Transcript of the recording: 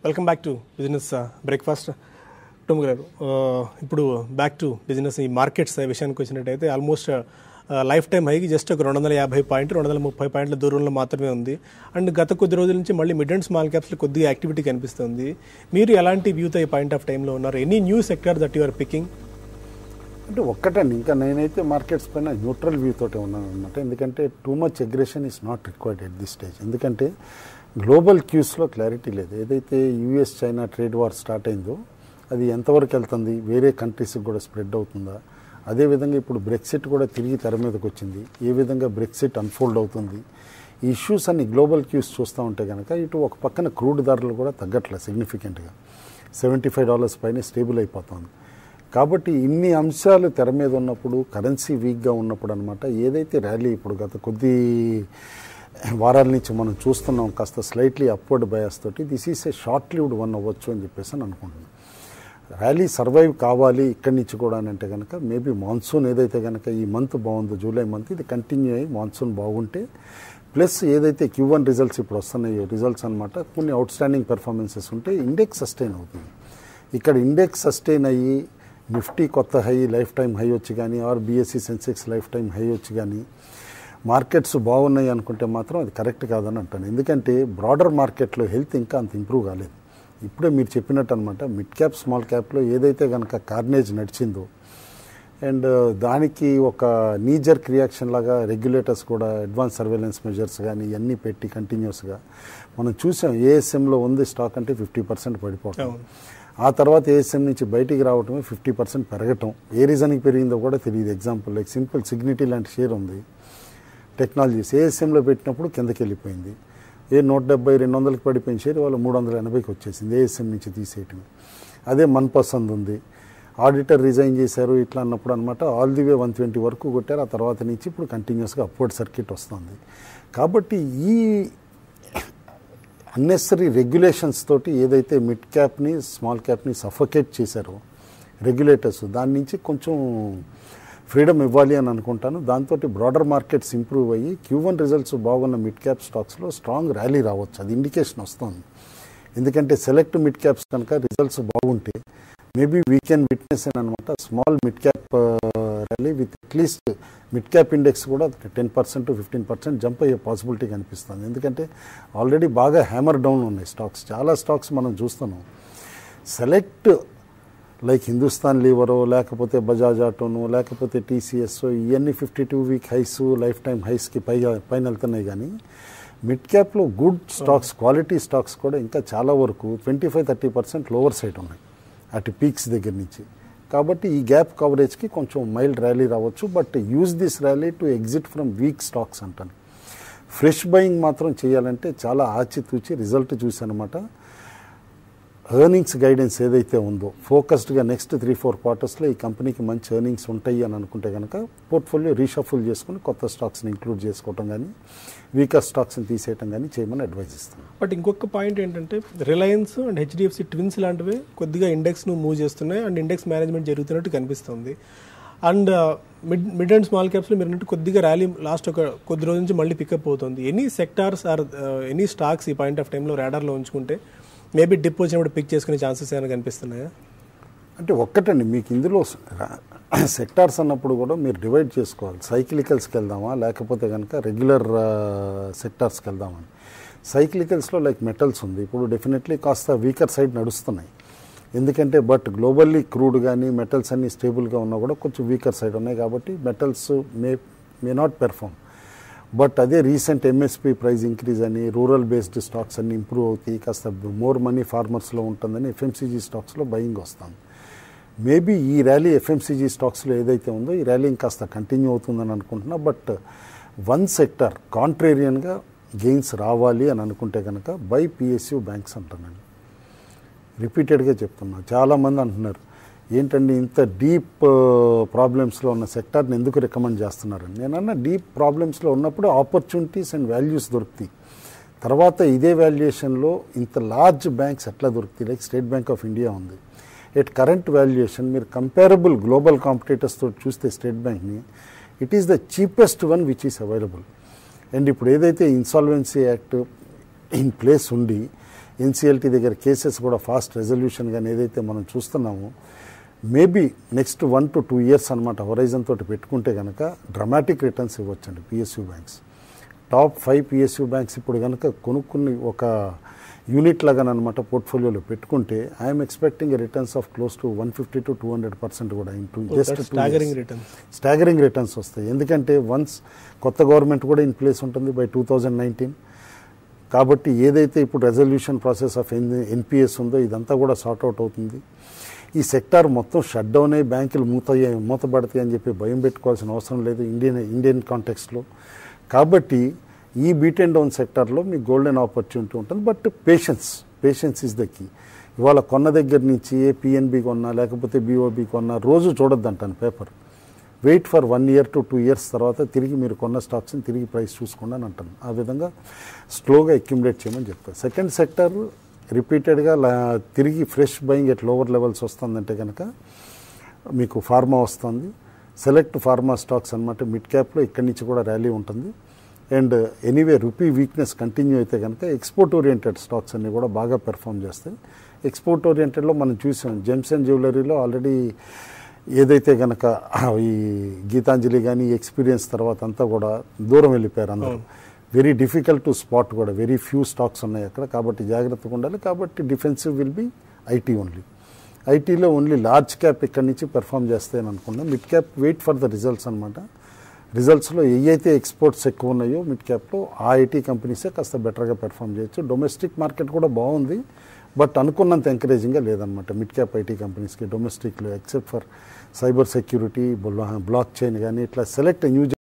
Welcome back to business breakfast కుటుంబ గారు ఆ, ఇప్పుడు బ్యాక్ టు బిజినెస్ ఈ మార్కెట్స్ విషయానికి వచ్చినట్టయితే ఆల్మోస్ట్ లైఫ్ టైం హైకి జస్ట్ ఒక రెండు వందల యాభై పాయింట్ రెండు వందల ముప్పై పాయింట్ల దూరంలో మాత్రమే ఉంది అండ్ గత కొద్ది రోజుల నుంచి మళ్ళీ మిడ్ అండ్ స్మాల్ క్యాప్స్లో కొద్దిగా యాక్టివిటీ కనిపిస్తుంది మీరు ఎలాంటి వ్యూతో ఈ పాయింట్ ఆఫ్ టైంలో ఉన్నారు any new sector that you are picking అంటే ఒక్కటండి ఇంకా నేనైతే మార్కెట్స్ పైన న్యూట్రల్ వ్యూ తోటే ఉన్నాను అనమాట ఎందుకంటే too much aggression is not required at this stage ఎందుకంటే గ్లోబల్ క్యూస్లో క్లారిటీ లేదు ఏదైతే US China trade war start అయిందో అది ఎంతవరకు వెళ్తుంది వేరే కంట్రీస్కి కూడా స్ప్రెడ్ అవుతుందా అదేవిధంగా ఇప్పుడు బ్రెక్సిట్ కూడా తిరిగి తెర మీదకి వచ్చింది ఏ విధంగా బ్రెక్సిట్ అన్ఫోల్డ్ అవుతుంది ఈ ఇష్యూస్ అన్ని గ్లోబల్ క్యూస్ చూస్తూ ఉంటే కనుక ఇటు ఒక పక్కన క్రూడ్ ధరలు కూడా తగ్గట్లేదు సిగ్నిఫికెంట్గా సెవెంటీ ఫైవ్ డాలర్స్ పైన స్టేబుల్ అయిపోతుంది కాబట్టి ఇన్ని అంశాలు తెర మీద ఉన్నప్పుడు కరెన్సీ వీక్గా ఉన్నప్పుడు అనమాట ఏదైతే ర్యాలీ ఇప్పుడు గత కొద్ది వారాల నుంచి మనం చూస్తున్నాం కాస్త స్లైట్లీ అప్వర్డ్ బయాస్ తోటి this is a short lived one అవ్వచ్చు అని చెప్పేసి అని అనుకుంటున్నాను ర్యాలీ సర్వైవ్ కావాలి ఇక్కడి నుంచి కూడా అని అంటే కనుక మేబీ మాన్సూన్ ఏదైతే కనుక ఈ మంత్ బాగుందో జూలై మంత్ ఇది కంటిన్యూ అయ్యి మాన్సూన్ బాగుంటే ప్లస్ ఏదైతే క్యూ వన్ రిజల్ట్స్ ఇప్పుడు వస్తున్నాయో రిజల్ట్స్ అనమాట కొన్ని అవుట్ స్టాండింగ్ పెర్ఫార్మెన్సెస్ ఉంటే ఇండెక్స్ సస్టైన్ అవుతుంది ఇక్కడ ఇండెక్స్ సస్టైన్ అయ్యి నిఫ్టీ కొత్త హై లైఫ్ టైం హై వచ్చి కానీ or BSE Sensex lifetime high వచ్చి కానీ మార్కెట్స్ బాగున్నాయి అనుకుంటే మాత్రం అది కరెక్ట్ కాదని అంటాను ఎందుకంటే బ్రాడర్ మార్కెట్లో హెల్త్ ఇంకా అంత ఇంప్రూవ్ కాలేదు ఇప్పుడే మీరు చెప్పినట్టు అనమాట మిడ్ క్యాప్ స్మాల్ క్యాప్లో ఏదైతే కనుక కార్నేజ్ నడిచిందో అండ్ దానికి ఒక నీజర్క్ రియాక్షన్ లాగా రెగ్యులేటర్స్ కూడా అడ్వాన్స్ సర్వేలెన్స్ మెజర్స్ కానీ ఇవన్నీ పెట్టి కంటిన్యూస్గా మనం చూసాం ఏఎస్ఎంలో ఉంది స్టాక్ అంటే ఫిఫ్టీ పర్సెంట్ పడిపోవటం అవును. ఆ తర్వాత ఏఎస్ఎం నుంచి బయటికి రావటమే ఫిఫ్టీ పర్సెంట్ పెరగటం ఏ రీజన్కి పెరిగిందో కూడా తెలియదు ఎగ్జాంపుల్ లైక్ సింపుల్ సిగ్నిటీ లాంటి షేర్ ఉంది టెక్నాలజీస్ ఏఎస్ఎంలో పెట్టినప్పుడు కిందకి వెళ్ళిపోయింది ఏ నూట డెబ్బై రెండు వందలకి పడిపోయిన షేర్ వాళ్ళు మూడు వందల ఎనభైకి వచ్చేసింది ఏఎస్ఎం నుంచి తీసేయటం అదే మన్ పసంద్ ఉంది ఆడిటర్ రిజైన్ చేశారు ఇట్లా అన్నప్పుడు అనమాట all the way one twenty వరకు కొట్టారు ఆ తర్వాత నుంచి ఇప్పుడు కంటిన్యూస్గా అప్వర్డ్ సర్క్యూట్ వస్తుంది కాబట్టి ఈ అన్నెసరీ రెగ్యులేషన్స్ తోటి ఏదైతే మిడ్ క్యాప్ని స్మాల్ క్యాప్ని సఫకేట్ చేశారో రెగ్యులేటర్స్ దాని నుంచి కొంచెం ఫ్రీడమ్ ఇవ్వాలి అని అనుకుంటాను దాంతో బ్రాడర్ మార్కెట్స్ ఇంప్రూవ్ అయ్యి క్యూ వన్ రిజల్ట్స్ బాగున్న మిడ్ క్యాప్ స్టాక్స్లో స్ట్రాంగ్ ర్యాలీ రావచ్చు అది ఇండికేషన్ వస్తుంది ఎందుకంటే సెలెక్ట్ మిడ్ క్యాప్స్ కనుక రిజల్ట్స్ బాగుంటే మేబీ వీ కెన్ విట్నెస్ అని అనమాట small mid cap rally with at least mid cap index కూడా ten percent fifteen percent jump అయ్యే పాసిబిలిటీ కనిపిస్తుంది ఎందుకంటే ఆల్రెడీ బాగా హ్యామర్ డౌన్ ఉన్నాయి స్టాక్స్ చాలా స్టాక్స్ మనం చూస్తున్నాం సెలెక్ట్ లైక్ హిందుస్థాన్ లీవరో లేకపోతే బజాజ్ ఆటోను లేకపోతే టీసీఎస్ ఇవన్నీ fifty two week highs lifetime హైస్కి పైగా పైన వెళ్తున్నాయి కానీ మిడ్ క్యాప్లో గుడ్ స్టాక్స్ క్వాలిటీ స్టాక్స్ కూడా ఇంకా చాలా వరకు twenty five thirty percent lower side ఉన్నాయి అటు పీక్స్ దగ్గర నుంచి కాబట్టి ఈ గ్యాప్ కవరేజ్కి కొంచెం మైల్డ్ ర్యాలీ రావచ్చు but use this rally to exit from weak stocks అంటాను ఫ్రెష్ బయింగ్ మాత్రం చేయాలంటే చాలా ఆచితూచి రిజల్ట్ చూసానమాట ఎర్నింగ్స్ గైడెన్స్ ఏదైతే ఉందో ఫోకస్డ్గా నెక్స్ట్ త్రీ ఫోర్ క్వార్టర్స్లో ఈ కంపెనీకి మంచి ఎర్నింగ్స్ ఉంటాయి అని అనుకుంటే కనుక పోర్ట్ఫోలియో రీషఫుల్ చేసుకుని కొత్త స్టాక్స్ని ఇంక్లూడ్ చేసుకోవటం కానీ వీకర్ స్టాక్స్ని తీసేయటం కానీ చేయమని అడ్వైజ్ ఇస్తాను బట్ ఇంకొక పాయింట్ ఏంటంటే రిలయన్స్ అండ్ హెచ్డిఎఫ్సి ట్విన్స్ లాంటివి కొద్దిగా ఇండెక్స్ను మూవ్ చేస్తున్నాయి అండ్ ఇండెక్స్ మేనేజ్మెంట్ జరుగుతున్నట్టు కనిపిస్తుంది and mid mid and small క్యాప్స్లో మీరు అన్నట్టు కొద్దిగా ర్యాలీ లాస్ట్ ఒక కొద్ది రోజుల నుంచి మళ్ళీ పికప్ అవుతుంది any sectors or any stocks ఈ పాయింట్ ఆఫ్ టైంలో రాడార్లో ఉంచుకుంటే మేబీ డిప్ వచ్చినప్పుడు పిక్ చేసుకునే ఛాన్సెస్ ఏమైనా కనిపిస్తున్నాయా అంటే ఒక్కటండి మీకు ఇందులో సెక్టార్స్ అన్నప్పుడు కూడా మీరు డివైడ్ చేసుకోవాలి సైక్లికల్స్కి వెళ్దామా లేకపోతే కనుక రెగ్యులర్ సెక్టార్స్కి వెళ్దామని సైక్లికల్స్లో లైక్ మెటల్స్ ఉంది ఇప్పుడు డెఫినెట్లీ కాస్త వీకర్ సైడ్ నడుస్తున్నాయి ఎందుకంటే బట్ గ్లోబల్లీ క్రూడ్ కానీ మెటల్స్ అన్నీ స్టేబుల్గా ఉన్నా కూడా కొంచెం వీకర్ సైడ్ ఉన్నాయి కాబట్టి metals may may not perform but అదే రీసెంట్ ఎంఎస్పి ప్రైస్ ఇంక్రీజ్ అని రూరల్ బేస్డ్ స్టాక్స్ అన్ని ఇంప్రూవ్ అవుతాయి కాస్త మోర్ మనీ ఫార్మర్స్లో ఉంటుందని ఎఫ్ఎంసీజీ స్టాక్స్లో బయింగ్ వస్తుంది మేబీ ఈ ర్యాలీ ఎఫ్ఎంసీజీ స్టాక్స్లో ఏదైతే ఉందో ఈ ర్యాలీ ఇంకాస్త కంటిన్యూ అవుతుందని అనుకుంటున్నా బట్ వన్ సెక్టర్ కాంట్రేరియన్గా గెయిన్స్ రావాలి అని అనుకుంటే కనుక బై పిఎస్యూ బ్యాంక్స్ అంటున్నాను రిపీటెడ్గా చెప్తున్నా చాలామంది అంటున్నారు ఏంటండి ఇంత డీప్ ప్రాబ్లమ్స్లో ఉన్న సెక్టార్ని ఎందుకు రికమెండ్ చేస్తున్నారని నేనన్నా డీప్ ప్రాబ్లమ్స్లో ఉన్నప్పుడు ఆపర్చునిటీస్ అండ్ వాల్యూస్ దొరుకుతాయి తర్వాత ఇదే వాల్యుయేషన్లో ఇంత లార్జ్ బ్యాంక్స్ ఎట్లా దొరుకుతాయి like State Bank of India ఉంది ఎట్ కరెంట్ వాల్యుయేషన్ మీరు కంపారబుల్ గ్లోబల్ కాంపిటేటర్స్ తోటి చూస్తే స్టేట్ బ్యాంక్ని it is the cheapest one which is available and ఇప్పుడు ఏదైతే ఇన్సాల్వెన్సీ యాక్ట్ ఇన్ ప్లేస్ ఉండి ఎన్సీఎల్టీ దగ్గర కేసెస్ కూడా ఫాస్ట్ రెజల్యూషన్ కానీ ఏదైతే మనం చూస్తున్నామో maybe next one to two years అనమాట హొరైజన్ తోటి పెట్టుకుంటే కనుక డ్రమాటిక్ రిటర్న్స్ ఇవ్వచ్చండి PSU banks top five PSU banks ఇప్పుడు కనుక కొనుక్కుని ఒక యూనిట్ లాగా అనమాట పోర్ట్ఫోలియోలో పెట్టుకుంటే I'm expecting returns of close to one fifty to two hundred percent కూడా in two just staggering returns staggering returns వస్తాయి ఎందుకంటే వన్స్ కొత్త గవర్నమెంట్ కూడా ఇన్ ప్లేస్ ఉంటుంది బై టూ థౌజండ్ నైన్టీన్ కాబట్టి ఏదైతే ఇప్పుడు resolution process of N NPS ఉందో ఇదంతా కూడా సార్ట్అవుట్ అవుతుంది ఈ సెక్టార్ మొత్తం షట్ డౌన్ అయ్యి బ్యాంకులు మూత మూతపడతాయి అని చెప్పి భయం పెట్టుకోవాల్సిన అవసరం లేదు ఇండియన్ ఇండియన్ కాంటెక్స్లో కాబట్టి ఈ బీట్ అండ్ డౌన్ సెక్టార్లో మీకు గోల్డెన్ ఆపర్చునిటీ ఉంటుంది but patience patience is the key ఇవాళ కొన్న దగ్గర నుంచి ఏ పిఎన్బి కొన్నా లేకపోతే బీఓబి కొన్నా రోజు చూడొద్దు అంటాను paper wait for one year to two years తర్వాత తిరిగి మీరు కొన్న స్టాక్స్ని తిరిగి ప్రైస్ చూసుకోండి అని అంటాను ఆ విధంగా స్లోగా అక్యుములేట్ చేయమని చెప్తాను సెకండ్ సెక్టర్ రిపీటెడ్గా తిరిగి fresh buying at lower levels వస్తుందంటే కనుక మీకు ఫార్మా వస్తుంది సెలెక్ట్ ఫార్మా స్టాక్స్ అనమాట మిడ్ క్యాప్లో ఇక్కడి నుంచి కూడా ర్యాలీ ఉంటుంది and anyway rupee weakness continue అయితే కనుక ఎక్స్పోర్ట్ ఓరియంటెడ్ స్టాక్స్ అన్ని కూడా బాగా పెర్ఫామ్ చేస్తాయి ఎక్స్పోర్ట్ ఓరియంటెడ్లో మనం చూసాం జెమ్స్ అండ్ జ్యువెలరీలో ఆల్రెడీ ఏదైతే కనుక ఈ గీతాంజలి కానీ ఎక్స్పీరియన్స్ తర్వాత అంతా కూడా దూరం వెళ్ళిపోయారు అందరూ వెరీ డిఫికల్ట్ టు స్పాట్ కూడా వెరీ ఫ్యూ స్టాక్స్ ఉన్నాయి అక్కడ కాబట్టి జాగ్రత్తగా ఉండాలి కాబట్టి defensive will be IT only ఐటీలో ఓన్లీ లార్జ్ క్యాప్ ఇక్కడి నుంచి పెర్ఫామ్ చేస్తాయని అనుకున్నాం mid cap wait for the results అనమాట రిజల్ట్స్లో ఏవైతే ఎక్స్పోర్ట్స్ ఎక్కువ ఉన్నాయో మిడ్ క్యాప్లో ఆ ఐటీ కంపెనీసే కాస్త బెటర్గా పెర్ఫామ్ చేయొచ్చు డొమెస్టిక్ మార్కెట్ కూడా బాగుంది బట్ అనుకున్నంత ఎంకరేజింగ్గా లేదనమాట మిడ్ క్యాప్ ఐటీ కంపెనీస్కి డొమెస్టిక్లో except for cyber security blockchain కానీ ఇట్లా సెలెక్ట్ న్యూ